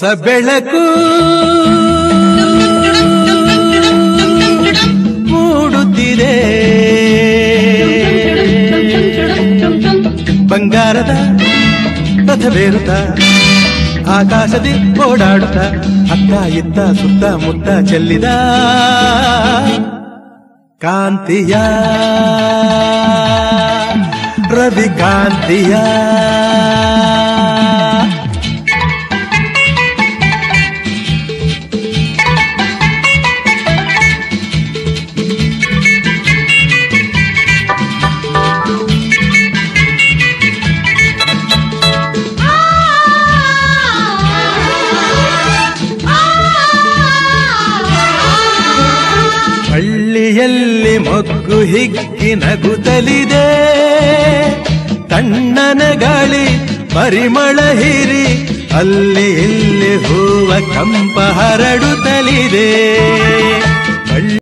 ಹೊಸ ಬೆಳಕು ಮೂಡುತ್ತಿದೆ ಬಂಗಾರದ ರಥವೇರುತ್ತ ಆಕಾಶದಿ ಓಡಾಡುತ್ತ ಅತ್ತ ಇತ್ತ ಸುತ್ತ ಮುತ್ತ ಚೆಲ್ಲಿದ ಕಾಂತಿಯ ರವಿ ಕಾಂತಿಯ ಹಳ್ಳಿಯಲ್ಲಿ ಮೊಗ್ಗು ಹಿಗ್ಗಿ ನಗುತ್ತಲಿದೆ ತಣ್ಣನ ಗಾಳಿ ಪರಿಮಳ ಹಿರಿ ಅಲ್ಲಿ ಇಲ್ಲಿ ಹೂವ ಕಂಪ ಹರಡುತ್ತಲಿದೆ